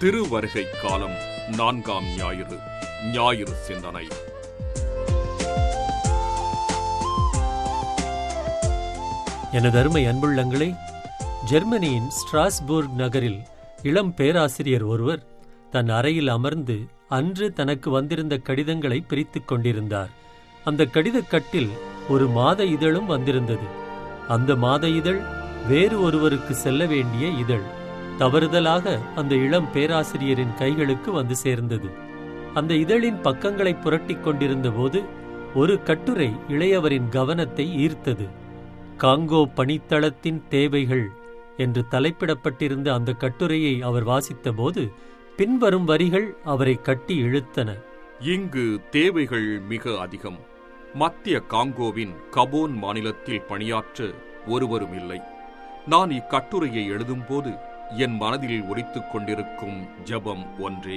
திருவருகை காலம் நான்காம் ஞாயிறு ஞாயிறு சிந்தனை எனது அருமை அன்புள்ளங்களே ஜெர்மனியின் ஸ்ட்ராஸ்பூர்க் நகரில் இளம் பேராசிரியர் ஒருவர் தன் அறையில் அமர்ந்து அன்று தனக்கு வந்திருந்த கடிதங்களை பிரித்துக் கொண்டிருந்தார் அந்த கடிதக்கட்டில் ஒரு மாத இதழும் வந்திருந்தது அந்த மாத இதழ் வேறு ஒருவருக்கு செல்ல வேண்டிய இதழ் தவறுதலாக அந்த இளம் பேராசிரியரின் கைகளுக்கு வந்து சேர்ந்தது அந்த இதழின் பக்கங்களை புரட்டிக் கொண்டிருந்த போது ஒரு கட்டுரை இளையவரின் கவனத்தை ஈர்த்தது காங்கோ பணித்தளத்தின் தேவைகள் என்று தலைப்பிடப்பட்டிருந்த அந்த கட்டுரையை அவர் வாசித்தபோது பின்வரும் வரிகள் அவரை கட்டி இழுத்தன இங்கு தேவைகள் மிக அதிகம் மத்திய காங்கோவின் கபோன் மாநிலத்தில் பணியாற்ற ஒருவரும் இல்லை நான் இக்கட்டுரையை எழுதும்போது என் மனதில் ஒலித்துக் கொண்டிருக்கும் ஜெபம் ஒன்றே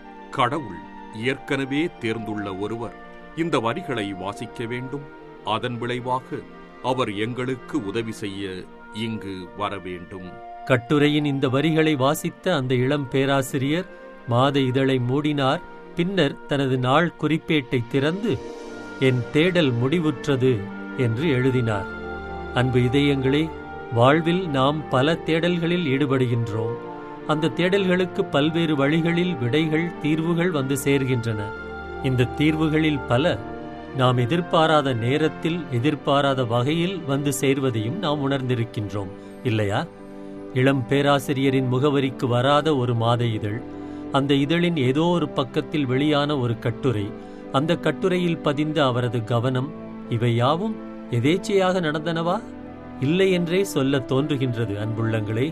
கடவுள் ஏற்கனவே தேர்ந்துள்ள ஒருவர் இந்த வரிகளை வாசிக்க வேண்டும் அதன் விளைவாக அவர் எங்களுக்கு உதவி செய்ய இங்கு வர வேண்டும் கட்டுரையின் இந்த வரிகளை வாசித்த அந்த இளம் பேராசிரியர் மாத இதழை மூடினார் பின்னர் தனது நாள் குறிப்பேட்டை திறந்து என் தேடல் முடிவுற்றது என்று எழுதினார் அன்பு இதயங்களே வாழ்வில் நாம் பல தேடல்களில் ஈடுபடுகின்றோம் அந்த தேடல்களுக்கு பல்வேறு வழிகளில் விடைகள் தீர்வுகள் வந்து சேர்கின்றன இந்த தீர்வுகளில் பல நாம் எதிர்பாராத நேரத்தில் எதிர்பாராத வகையில் வந்து சேர்வதையும் நாம் உணர்ந்திருக்கின்றோம் இல்லையா இளம் பேராசிரியரின் முகவரிக்கு வராத ஒரு மாத இதழ் அந்த இதழின் ஏதோ ஒரு பக்கத்தில் வெளியான ஒரு கட்டுரை அந்த கட்டுரையில் பதிந்த அவரது கவனம் இவை யாவும் எதேச்சையாக நடந்தனவா இல்லை என்றே சொல்ல தோன்றுகின்றது அன்புள்ளங்களே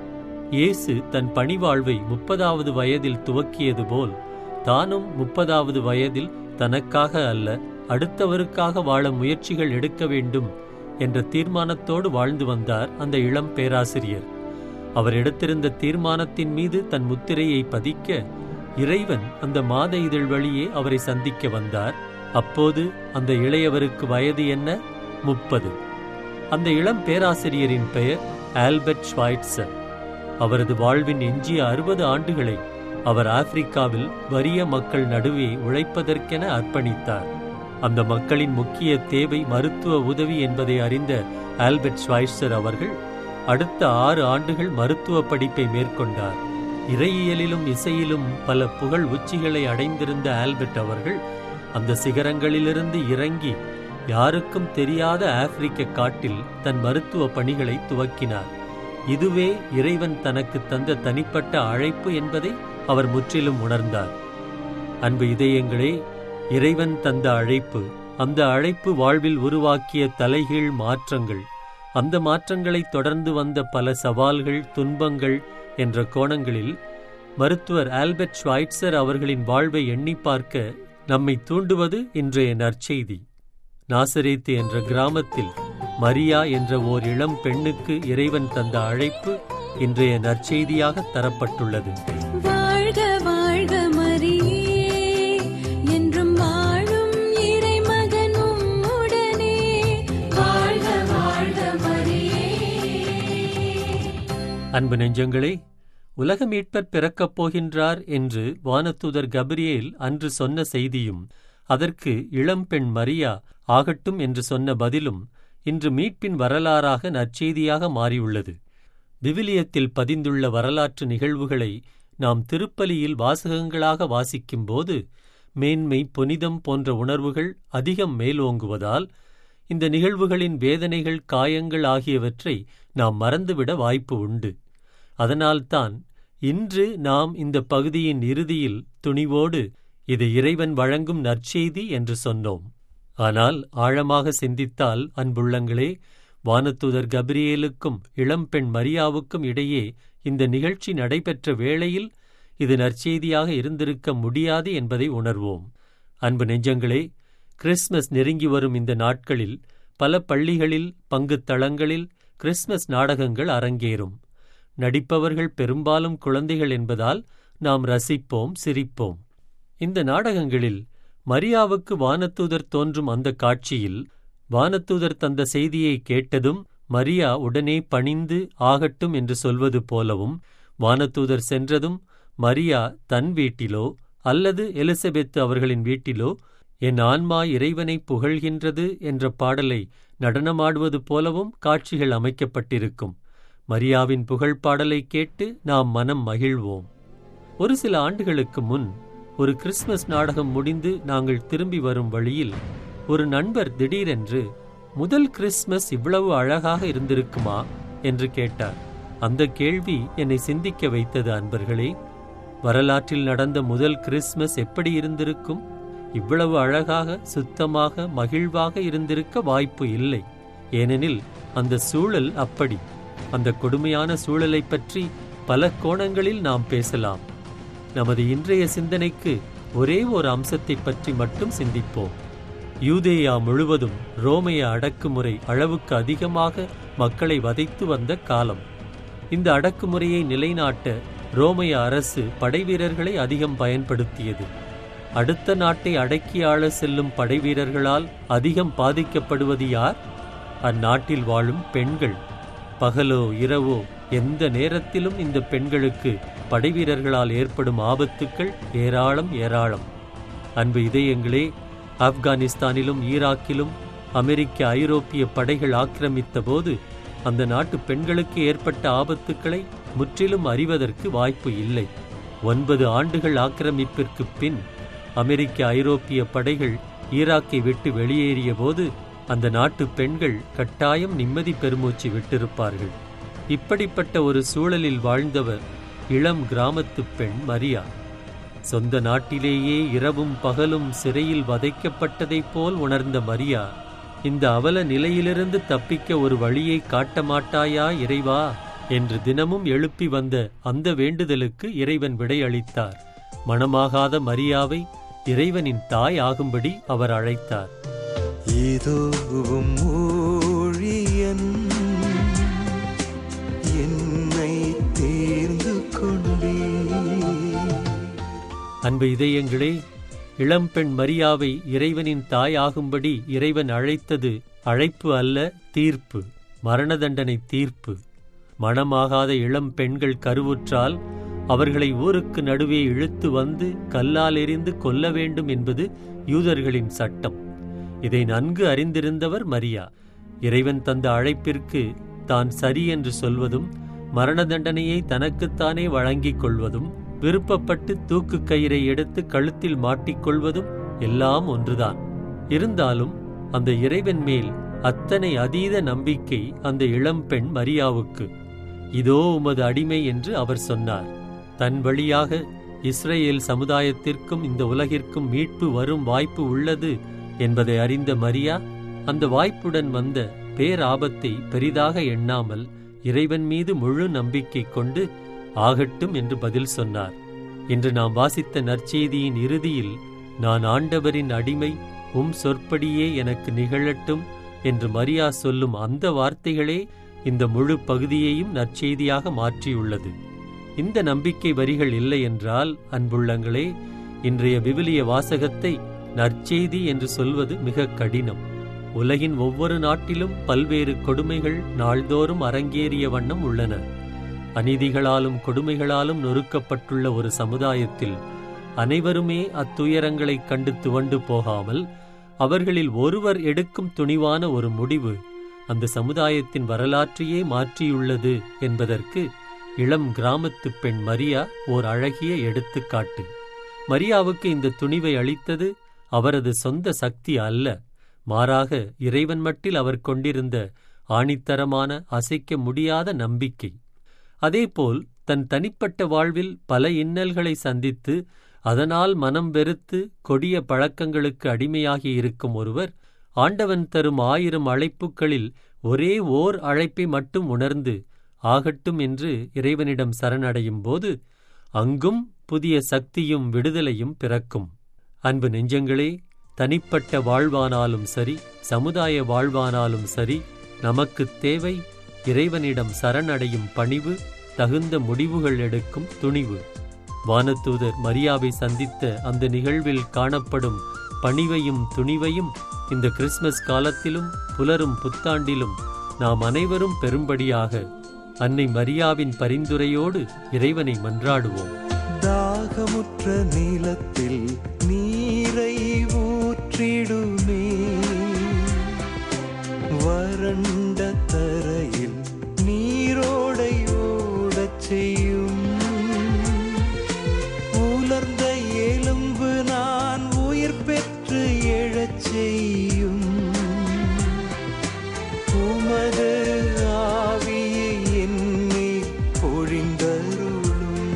இயேசு தன் பணிவாழ்வை முப்பதாவது வயதில் துவக்கியது போல் தானும் முப்பதாவது வயதில் தனக்காக அல்ல அடுத்தவருக்காக வாழ முயற்சிகள் எடுக்க வேண்டும் என்ற தீர்மானத்தோடு வாழ்ந்து வந்தார் அந்த இளம் பேராசிரியர் அவர் எடுத்திருந்த தீர்மானத்தின் மீது தன் முத்திரையை பதிக்க இறைவன் அந்த மாத இதழ் வழியே அவரை சந்திக்க வந்தார் அப்போது அந்த இளையவருக்கு வயது என்ன முப்பது அந்த இளம் பேராசிரியரின் பெயர் ஆல்பர்ட் ஸ்வைட்சர் அவரது வாழ்வின் எஞ்சிய அறுபது ஆண்டுகளை அவர் ஆப்பிரிக்காவில் வறிய மக்கள் நடுவே உழைப்பதற்கென அர்ப்பணித்தார் அந்த மக்களின் முக்கிய தேவை மருத்துவ உதவி என்பதை அறிந்த ஆல்பர்ட் ஸ்வைட்சர் அவர்கள் அடுத்த ஆறு ஆண்டுகள் மருத்துவ படிப்பை மேற்கொண்டார் இறையியலிலும் இசையிலும் பல புகழ் உச்சிகளை அடைந்திருந்த ஆல்பர்ட் அவர்கள் அந்த சிகரங்களிலிருந்து இறங்கி யாருக்கும் தெரியாத ஆப்பிரிக்க காட்டில் தன் மருத்துவ பணிகளை துவக்கினார் இதுவே இறைவன் தனக்கு தந்த தனிப்பட்ட அழைப்பு என்பதை அவர் முற்றிலும் உணர்ந்தார் அன்பு இதயங்களே இறைவன் தந்த அழைப்பு அந்த அழைப்பு வாழ்வில் உருவாக்கிய தலைகீழ் மாற்றங்கள் அந்த மாற்றங்களை தொடர்ந்து வந்த பல சவால்கள் துன்பங்கள் என்ற கோணங்களில் மருத்துவர் ஆல்பர்ட் ஸ்வைட்சர் அவர்களின் வாழ்வை எண்ணி பார்க்க நம்மை தூண்டுவது இன்றைய நற்செய்தி நாசரேத்து என்ற கிராமத்தில் மரியா என்ற ஓர் இளம் பெண்ணுக்கு இறைவன் தந்த அழைப்பு இன்றைய நற்செய்தியாக தரப்பட்டுள்ளது வாழ்க வாழ்க மரியே என்றும் வாழும் இறைமகனும் உடனே வாழ்க வாழ்க மரியே அன்பு நெஞ்சங்களே உலக மீட்பர் பிறக்கப் போகின்றார் என்று வானதூதர் கபிரியேல் அன்று சொன்ன செய்தியும் அதற்கு இளம்பெண் மரியா ஆகட்டும் என்று சொன்ன பதிலும் இன்று மீட்பின் வரலாறாக நற்செய்தியாக மாறியுள்ளது விவிலியத்தில் பதிந்துள்ள வரலாற்று நிகழ்வுகளை நாம் திருப்பலியில் வாசகங்களாக வாசிக்கும்போது மேன்மை புனிதம் போன்ற உணர்வுகள் அதிகம் மேலோங்குவதால் இந்த நிகழ்வுகளின் வேதனைகள் காயங்கள் ஆகியவற்றை நாம் மறந்துவிட வாய்ப்பு உண்டு அதனால்தான் இன்று நாம் இந்த பகுதியின் இறுதியில் துணிவோடு இது இறைவன் வழங்கும் நற்செய்தி என்று சொன்னோம் ஆனால் ஆழமாக சிந்தித்தால் அன்புள்ளங்களே வானதூதர் கபிரியேலுக்கும் இளம்பெண் மரியாவுக்கும் இடையே இந்த நிகழ்ச்சி நடைபெற்ற வேளையில் இது நற்செய்தியாக இருந்திருக்க முடியாது என்பதை உணர்வோம் அன்பு நெஞ்சங்களே கிறிஸ்மஸ் நெருங்கி வரும் இந்த நாட்களில் பல பள்ளிகளில் பங்குத் தளங்களில் கிறிஸ்மஸ் நாடகங்கள் அரங்கேறும் நடிப்பவர்கள் பெரும்பாலும் குழந்தைகள் என்பதால் நாம் ரசிப்போம் சிரிப்போம் இந்த நாடகங்களில் மரியாவுக்கு வானதூதர் தோன்றும் அந்த காட்சியில் வானதூதர் தந்த செய்தியை கேட்டதும் மரியா உடனே பணிந்து ஆகட்டும் என்று சொல்வது போலவும் வானதூதர் சென்றதும் மரியா தன் வீட்டிலோ அல்லது எலிசபெத் அவர்களின் வீட்டிலோ என் ஆன்மா இறைவனை புகழ்கின்றது என்ற பாடலை நடனமாடுவது போலவும் காட்சிகள் அமைக்கப்பட்டிருக்கும் மரியாவின் புகழ் பாடலை கேட்டு நாம் மனம் மகிழ்வோம் ஒரு சில ஆண்டுகளுக்கு முன் ஒரு கிறிஸ்மஸ் நாடகம் முடிந்து நாங்கள் திரும்பி வரும் வழியில் ஒரு நண்பர் திடீரென்று முதல் கிறிஸ்மஸ் இவ்வளவு அழகாக இருந்திருக்குமா என்று கேட்டார் அந்த கேள்வி என்னை சிந்திக்க வைத்தது அன்பர்களே வரலாற்றில் நடந்த முதல் கிறிஸ்மஸ் எப்படி இருந்திருக்கும் இவ்வளவு அழகாக சுத்தமாக மகிழ்வாக இருந்திருக்க வாய்ப்பு இல்லை ஏனெனில் அந்த சூழல் அப்படி அந்த கொடுமையான சூழலைப் பற்றி பல கோணங்களில் நாம் பேசலாம் நமது இன்றைய சிந்தனைக்கு ஒரே ஒரு அம்சத்தைப் பற்றி மட்டும் சிந்திப்போம் யூதேயா முழுவதும் ரோமைய அடக்குமுறை அளவுக்கு அதிகமாக மக்களை வதைத்து வந்த காலம் இந்த அடக்குமுறையை நிலைநாட்ட ரோமைய அரசு படைவீரர்களை அதிகம் பயன்படுத்தியது அடுத்த நாட்டை அடக்கி ஆள செல்லும் படைவீரர்களால் அதிகம் பாதிக்கப்படுவது யார் அந்நாட்டில் வாழும் பெண்கள் பகலோ இரவோ எந்த நேரத்திலும் இந்த பெண்களுக்கு படைவீரர்களால் ஏற்படும் ஆபத்துக்கள் ஏராளம் ஏராளம் அன்பு இதயங்களே ஆப்கானிஸ்தானிலும் ஈராக்கிலும் அமெரிக்க ஐரோப்பிய படைகள் ஆக்கிரமித்த போது அந்த நாட்டு பெண்களுக்கு ஏற்பட்ட ஆபத்துக்களை முற்றிலும் அறிவதற்கு வாய்ப்பு இல்லை ஒன்பது ஆண்டுகள் ஆக்கிரமிப்பிற்குப் பின் அமெரிக்க ஐரோப்பிய படைகள் ஈராக்கை விட்டு வெளியேறிய போது அந்த நாட்டு பெண்கள் கட்டாயம் நிம்மதி பெருமூச்சு விட்டிருப்பார்கள் இப்படிப்பட்ட ஒரு சூழலில் வாழ்ந்தவர் இளம் கிராமத்துப் பெண் மரியா சொந்த நாட்டிலேயே இரவும் பகலும் சிறையில் வதைக்கப்பட்டதைப் போல் உணர்ந்த மரியா இந்த அவல நிலையிலிருந்து தப்பிக்க ஒரு வழியை காட்ட மாட்டாயா இறைவா என்று தினமும் எழுப்பி வந்த அந்த வேண்டுதலுக்கு இறைவன் விடையளித்தார் மணமாகாத மரியாவை இறைவனின் தாய் ஆகும்படி அவர் அழைத்தார் ஏதோவும் ஊழியன் என்னை தேர்ந்து கொண்டே அன்பு இதயங்களே இளம்பெண் மரியாவை இறைவனின் தாய் ஆகும்படி இறைவன் அழைத்தது அழைப்பு அல்ல தீர்ப்பு மரண தண்டனை தீர்ப்பு மணமாகாத இளம் பெண்கள் கருவுற்றால் அவர்களை ஊருக்கு நடுவே இழுத்து வந்து கல்லால் எறிந்து கொல்ல வேண்டும் என்பது யூதர்களின் சட்டம் இதை நன்கு அறிந்திருந்தவர் மரியா இறைவன் தந்த அழைப்பிற்கு தான் சரி என்று சொல்வதும் மரண தண்டனையை தனக்குத்தானே வழங்கிக் கொள்வதும் விருப்பப்பட்டு தூக்கு கயிறை எடுத்து கழுத்தில் மாட்டிக்கொள்வதும் எல்லாம் ஒன்றுதான் இருந்தாலும் அந்த இறைவன் மேல் அத்தனை அதீத நம்பிக்கை அந்த இளம்பெண் மரியாவுக்கு இதோ உமது அடிமை என்று அவர் சொன்னார் தன் வழியாக இஸ்ரேல் சமுதாயத்திற்கும் இந்த உலகிற்கும் மீட்பு வரும் வாய்ப்பு உள்ளது என்பதை அறிந்த மரியா அந்த வாய்ப்புடன் வந்த பேராபத்தை பெரிதாக எண்ணாமல் இறைவன் மீது முழு நம்பிக்கை கொண்டு ஆகட்டும் என்று பதில் சொன்னார் இன்று நாம் வாசித்த நற்செய்தியின் இறுதியில் நான் ஆண்டவரின் அடிமை உம் சொற்படியே எனக்கு நிகழட்டும் என்று மரியா சொல்லும் அந்த வார்த்தைகளே இந்த முழு பகுதியையும் நற்செய்தியாக மாற்றியுள்ளது இந்த நம்பிக்கை வரிகள் இல்லை என்றால் அன்புள்ளங்களே இன்றைய விவிலிய வாசகத்தை நற்செய்தி என்று சொல்வது மிக கடினம் உலகின் ஒவ்வொரு நாட்டிலும் பல்வேறு கொடுமைகள் நாள்தோறும் அரங்கேறிய வண்ணம் உள்ளன அநீதிகளாலும் கொடுமைகளாலும் நொறுக்கப்பட்டுள்ள ஒரு சமுதாயத்தில் அனைவருமே அத்துயரங்களைக் கண்டு துவண்டு போகாமல் அவர்களில் ஒருவர் எடுக்கும் துணிவான ஒரு முடிவு அந்த சமுதாயத்தின் வரலாற்றையே மாற்றியுள்ளது என்பதற்கு இளம் கிராமத்து பெண் மரியா ஓர் அழகிய எடுத்துக்காட்டு மரியாவுக்கு இந்த துணிவை அளித்தது அவரது சொந்த சக்தி அல்ல மாறாக இறைவன் மட்டில் அவர் கொண்டிருந்த ஆணித்தரமான அசைக்க முடியாத நம்பிக்கை அதேபோல் தன் தனிப்பட்ட வாழ்வில் பல இன்னல்களை சந்தித்து அதனால் மனம் வெறுத்து கொடிய பழக்கங்களுக்கு அடிமையாகி இருக்கும் ஒருவர் ஆண்டவன் தரும் ஆயிரம் அழைப்புகளில் ஒரே ஓர் அழைப்பை மட்டும் உணர்ந்து ஆகட்டும் என்று இறைவனிடம் சரணடையும் போது அங்கும் புதிய சக்தியும் விடுதலையும் பிறக்கும் அன்பு நெஞ்சங்களே தனிப்பட்ட வாழ்வானாலும் சரி சமுதாய வாழ்வானாலும் சரி நமக்குத் தேவை இறைவனிடம் சரணடையும் பணிவு தகுந்த முடிவுகள் எடுக்கும் துணிவு வானதூதர் மரியாவை சந்தித்த அந்த நிகழ்வில் காணப்படும் பணிவையும் துணிவையும் இந்த கிறிஸ்மஸ் காலத்திலும் புலரும் புத்தாண்டிலும் நாம் அனைவரும் பெரும்படியாக அன்னை மரியாவின் பரிந்துரையோடு இறைவனை மன்றாடுவோம் வளமுற்ற நிலத்தில் நீரை ஊற்றிடுமே வறண்ட தரையில் நீரோடை ஓடச் செய்யும் உலர்ந்த எலும்பு நான் உயிர் பெற்று எழச் செய்யும் உமது ஆவியை என்னில் பொழிந்தருளும்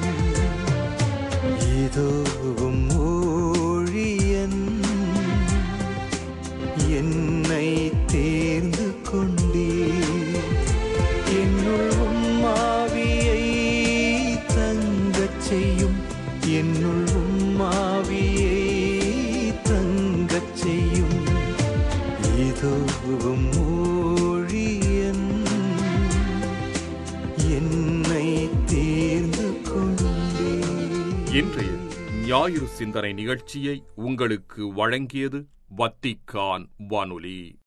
இதோவும் ஊழியன் என்னை தேர்ந்து கொண்டே என்னுள் உம்மாவியை தங்கச் செய்யும் என்னுள் உம்மாவியை தங்கச் செய்யும் இதோவும் ஊழியன் என்னை தேர்ந்து கொண்டே இன்றைய ஞாயிறு சிந்தனை நிகழ்ச்சியை உங்களுக்கு வழங்கியது வத்திக்கான் வானொலி